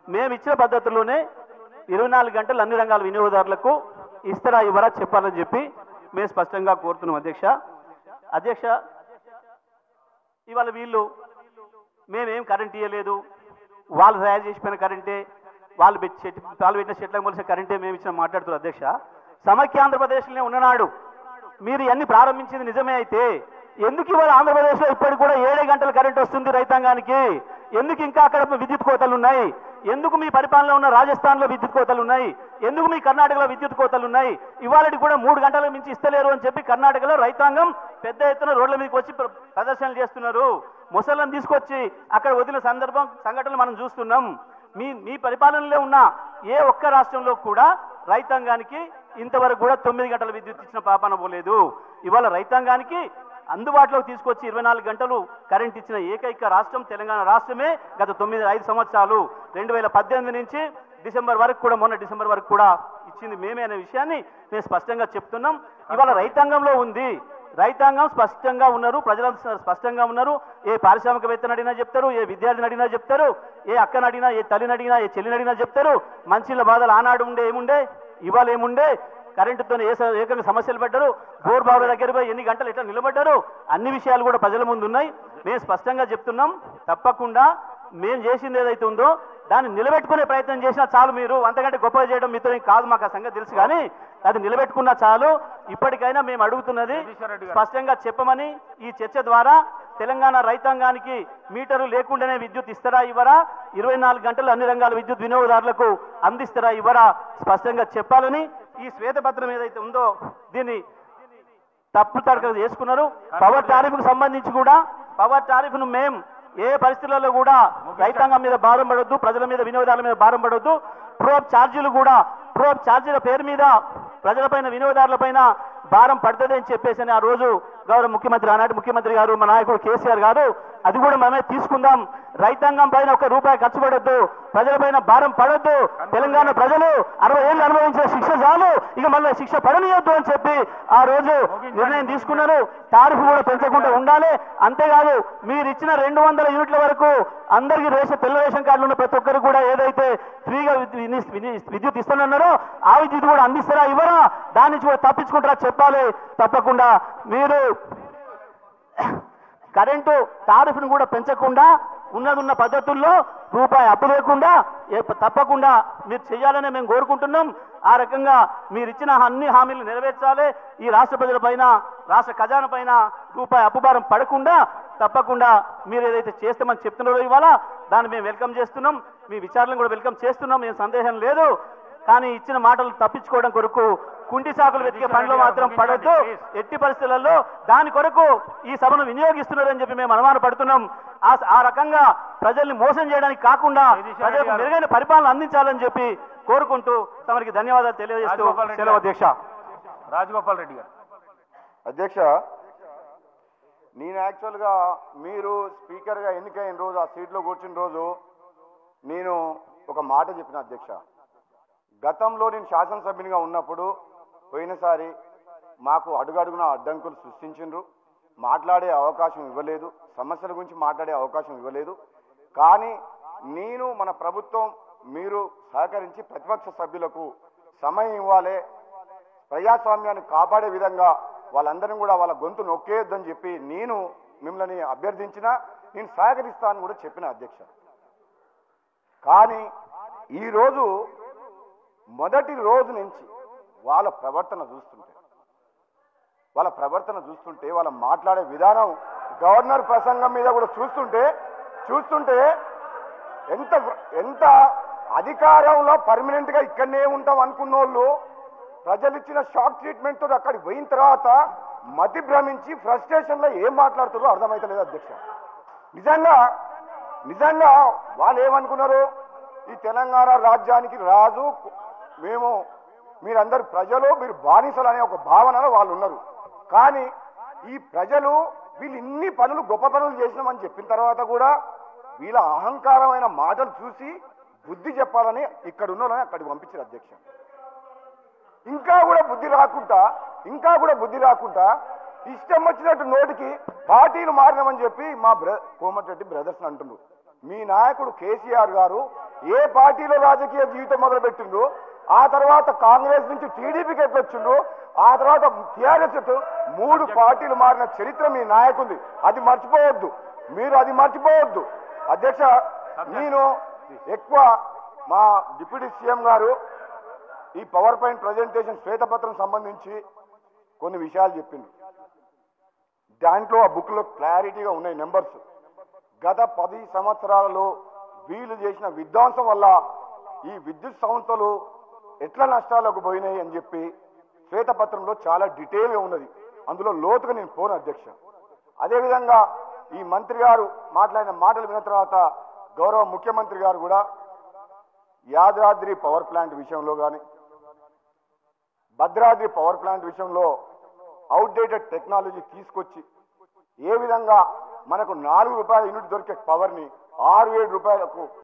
మేము ఇచ్చిన పద్ధతిలోనే ఇరవై నాలుగు గంటలు అన్ని రంగాల వినియోగదారులకు ఇస్తారా ఇవ్వరా చెప్పాలని చెప్పి మేము స్పష్టంగా కోరుతున్నాం అధ్యక్ష అధ్యక్ష ఇవాళ వీళ్ళు మేమేం కరెంట్ ఇవ్వలేదు వాళ్ళు తయారు చేసిపోయిన కరెంటే వాళ్ళు పెట్టి చెట్టు వాళ్ళు పెట్టిన చెట్లకు మొలిసిన కరెంటే మేము ఇచ్చిన మాట్లాడుతున్నారు అధ్యక్ష సమైక్య ఆంధ్రప్రదేశ్లోనే ఉన్ననాడు మీరు ఇవన్నీ ప్రారంభించింది నిజమే అయితే ఎందుకు ఇవాళ ఆంధ్రప్రదేశ్లో ఇప్పటికి కూడా ఏడే గంటల కరెంట్ వస్తుంది రైతాంగానికి ఎందుకు ఇంకా అక్కడ విద్యుత్ కోతలు ఉన్నాయి ఎందుకు మీ పరిపాలనలో ఉన్న రాజస్థాన్లో విద్యుత్ కోతలు ఉన్నాయి ఎందుకు మీ కర్ణాటకలో విద్యుత్ కోతలు ఉన్నాయి ఇవాళకి కూడా మూడు గంటల మించి ఇస్తలేరు అని చెప్పి కర్ణాటకలో రైతాంగం పెద్ద ఎత్తున రోడ్ల మీదకి వచ్చి ప్ర- ప్రదర్శనలు చేస్తున్నారు ముసళ్ళని తీసుకొచ్చి అక్కడ వదిలిన సందర్భం సంఘటనలు మనం చూస్తున్నాం మీ మీ పరిపాలనలో ఉన్న ఏ ఒక్క రాష్ట్రంలో కూడా రైతాంగానికి ఇంతవరకు కూడా తొమ్మిది గంటల విద్యుత్ ఇచ్చిన పాపాన పోలేదు ఇవాళ రైతాంగానికి అందుబాటులోకి తీసుకొచ్చి ఇరవై నాలుగు గంటలు కరెంట్ ఇచ్చిన ఏకైక రాష్ట్రం తెలంగాణ రాష్ట్రమే గత తొమ్మిది ఐదు సంవత్సరాలు రెండు వేల పద్దెనిమిది నుంచి డిసెంబర్ వరకు కూడా మొన్న డిసెంబర్ వరకు కూడా ఇచ్చింది మేమే అనే విషయాన్ని మేము స్పష్టంగా చెప్తున్నాం ఇవాళ రైతాంగంలో ఉంది రైతాంగం స్పష్టంగా ఉన్నారు ప్రజలు స్పష్టంగా ఉన్నారు ఏ పారిశ్రామికవేత్తను అడిగినా చెప్తారు ఏ విద్యార్థిని అడిగినా చెప్తారు ఏ అక్కని అడిగినా ఏ తల్లిని అడిగినా ఏ చెల్లిని అడిగినా చెప్తారు మంచిల బాధలు ఆనాడు ఉండే ఏముండే ఇవాళ ఏముండే కరెంటుతో ఏ స- ఏకంగా సమస్యలు పడ్డారు బోర్ బావుల దగ్గర పోయి ఎన్ని గంటలు ఎట్లా నిలబడ్డారు అన్ని విషయాలు కూడా ప్రజల ముందు ఉన్నాయి మేము స్పష్టంగా చెప్తున్నాం తప్పకుండా మేము చేసింది ఏదైతే ఉందో దాన్ని నిలబెట్టుకునే ప్రయత్నం చేసినా చాలు మీరు అంతకంటే గొప్పగా చేయడం మీతో ఏం కాదు మాకు ఆ సంగతి తెలుసు కానీ అది నిలబెట్టుకున్నా చాలు ఇప్పటికైనా మేము అడుగుతున్నది స్పష్టంగా చెప్పమని ఈ చర్చ ద్వారా తెలంగాణ రైతాంగానికి మీటరు లేకుండానే విద్యుత్ ఇస్తారా ఇవ్వరా ఇరవై నాలుగు గంటలు అన్ని రంగాల విద్యుత్ వినియోగదారులకు అందిస్తారా ఇవ్వరా స్పష్టంగా చెప్పాలని ఈ శ్వేతపత్రం ఏదైతే ఉందో దీన్ని తప్పు తడకలు చేసుకున్నారు పవర్ టారిఫ్ కు సంబంధించి కూడా పవర్ టారిఫ్ ను మేం ఏ పరిస్థితులలో కూడా రైతాంగం మీద భారం పడొద్దు ప్రజల మీద వినియోగదారుల మీద భారం పడొద్దు ప్రోప్ ఛార్జీలు కూడా ప్రోప్ ఛార్జీల పేరు మీద ప్రజలపైన వినియోగదారులపైన భారం పడుతుంది అని చెప్పేసి ఆ రోజు గౌరవ ముఖ్యమంత్రి ఆనాటి ముఖ్యమంత్రి గారు మా నాయకుడు కేసీఆర్ గారు అది కూడా మనమే తీసుకుందాం రైతాంగం పైన ఒక రూపాయి ఖర్చు పడొద్దు ప్రజలపైన భారం పడొద్దు తెలంగాణ ప్రజలు అరవై ఏళ్ళు అనుభవించిన శిక్ష చాలు ఇక మళ్ళీ శిక్ష పడనీయొద్దు అని చెప్పి ఆ రోజు నిర్ణయం తీసుకున్నారు టారిఫ్ కూడా పెంచకుండా ఉండాలి అంతేకాదు మీరు ఇచ్చిన రెండు వందల యూనిట్ల వరకు అందరికీ రేషన్ తెల్ల రేషన్ కార్డులు ఉన్న ప్రతి ఒక్కరు కూడా ఏదైతే ఫ్రీగా విద్యు- విని- విని- విద్యుత్ ఇస్తానన్నారో ఆ విద్యుత్ కూడా అందిస్తారా ఇవ్వరా దాని నుంచి కూడా తప్పించుకుంటారా చెప్పాలి తప్పకుండా మీరు కరెంటు టారిఫ్ను కూడా పెంచకుండా ఉన్నదున్న పద్ధతుల్లో రూపాయి అప్పు లేకుండా ఏ- తప్పకుండా మీరు చేయాలని మేము కోరుకుంటున్నాం ఆ రకంగా మీరు ఇచ్చిన అన్ని హామీలు నెరవేర్చాలి ఈ రాష్ట్ర ప్రజల పైన రాష్ట్ర ఖజానా పైన రూపాయి అప్పుభారం పడకుండా తప్పకుండా మీరు ఏదైతే చేస్తామని చెప్తున్నారో ఇవాళ దాన్ని మేము వెల్కమ్ చేస్తున్నాం మీ విచారణను కూడా వెల్కమ్ చేస్తున్నాం ఏం సందేహం లేదు కానీ ఇచ్చిన మాటలు తప్పించుకోవడం కొరకు కుంటి సాకులు వెతికే పనిలో మాత్రం పడొద్దు ఎట్టి పరిస్థితులలో దాని కొరకు ఈ సభను వినియోగిస్తున్నారని చెప్పి మేము అనుమాన పడుతున్నాం ఆ ఆ రకంగా ప్రజల్ని మోసం చేయడానికి కాకుండా ప్రజలకు మెరుగైన పరిపాలన అందించాలని చెప్పి కోరుకుంటూ తమరికి ధన్యవాదాలు తెలియజేస్తూ రాజగోపాల్ రెడ్డి సెలవు గారు. అధ్యక్ష రాజగోపాల్ రెడ్డి గారు అధ్యక్ష నేను యాక్చువల్గా మీరు స్పీకర్గా ఎన్నికైన రోజు ఆ సీట్లో కూర్చున్న రోజు నేను ఒక మాట చెప్పిన అధ్యక్ష గతంలో నేను శాసనసభ్యునిగా ఉన్నప్పుడు పోయినసారి మాకు అడుగడుగున అడ్డంకులు సృష్టించిండ్రు మాట్లాడే అవకాశం ఇవ్వలేదు సమస్యల గురించి మాట్లాడే అవకాశం ఇవ్వలేదు కానీ నేను మన ప్రభుత్వం మీరు సహకరించి ప్రతిపక్ష సభ్యులకు సమయం ఇవ్వాలి ప్రజాస్వామ్యాన్ని కాపాడే విధంగా వాళ్ళందరినీ కూడా వాళ్ళ గొంతు నొక్కేయొద్దని చెప్పి నేను మిమ్మల్ని అభ్యర్థించిన నేను సహకరిస్తానని కూడా చెప్పిన అధ్యక్ష కానీ ఈరోజు మొదటి రోజు నుంచి వాళ్ళ ప్రవర్తన చూస్తుంటే వాళ్ళ ప్రవర్తన చూస్తుంటే వాళ్ళ మాట్లాడే విధానం గవర్నర్ ప్రసంగం మీద కూడా చూస్తుంటే చూస్తుంటే ఎంత ఎంత అధికారంలో పర్మనెంట్ గా ఇక్కడనే ఉంటాం అనుకున్న వాళ్ళు ప్రజలు ఇచ్చిన షాక్ ట్రీట్మెంట్ తోటి అక్కడికి పోయిన తర్వాత మతి భ్రమించి ఫ్రస్ట్రేషన్ లో ఏం మాట్లాడుతారో అర్థమైతలేదు అధ్యక్ష నిజంగా నిజంగా వాళ్ళు ఏమనుకున్నారు ఈ తెలంగాణ రాజ్యానికి రాజు మేము మీరందరు ప్రజలు మీరు బానిసలు అనే ఒక భావనలో వాళ్ళు ఉన్నారు కానీ ఈ ప్రజలు వీళ్ళు ఇన్ని పనులు గొప్ప పనులు చేసినామని చెప్పిన తర్వాత కూడా వీళ్ళ అహంకారమైన మాటలు చూసి బుద్ధి చెప్పాలని ఇక్కడ ఉన్న వాళ్ళని అక్కడికి పంపించారు అధ్యక్ష ఇంకా కూడా బుద్ధి రాకుండా ఇంకా కూడా బుద్ధి రాకుండా ఇష్టం వచ్చినట్టు నోటికి పార్టీలు మారినామని చెప్పి మా బ్ర కోమటిరెడ్డి బ్రదర్స్ అంటున్నారు మీ నాయకుడు కేసీఆర్ గారు ఏ పార్టీలో రాజకీయ జీవితం మొదలుపెట్టిండ్రు ఆ తర్వాత కాంగ్రెస్ నుంచి టీడీపీకి ఎట్లా వచ్చిండ్రు ఆ తర్వాత టీఆర్ఎస్ ఎట్లా మూడు పార్టీలు మారిన చరిత్ర మీ నాయకుంది అది మర్చిపోవద్దు మీరు అది మర్చిపోవద్దు అధ్యక్ష నేను ఎక్కువ మా డిప్యూటీ సీఎం గారు ఈ పవర్ పాయింట్ ప్రజెంటేషన్ శ్వేతపత్రం సంబంధించి కొన్ని విషయాలు చెప్పింది దాంట్లో ఆ బుక్లో క్లారిటీగా ఉన్నాయి నెంబర్స్ గత పది సంవత్సరాలలో వీళ్ళు చేసిన విధ్వంసం వల్ల ఈ విద్యుత్ సంస్థలు ఎట్లా నష్టాలకు పోయినాయి అని చెప్పి శ్వేతపత్రంలో చాలా డీటెయిల్గా ఉన్నది అందులో లోతుగా నేను పోను అధ్యక్ష అదేవిధంగా ఈ మంత్రి గారు మాట్లాడిన మాటలు విన్న తర్వాత గౌరవ ముఖ్యమంత్రి గారు కూడా యాదాద్రి పవర్ ప్లాంట్ విషయంలో కానీ భద్రాద్రి పవర్ ప్లాంట్ విషయంలో అవుట్డేటెడ్ టెక్నాలజీ తీసుకొచ్చి ఏ విధంగా మనకు నాలుగు రూపాయల యూనిట్ దొరికే పవర్ని ఆరు ఏడు రూపాయలకు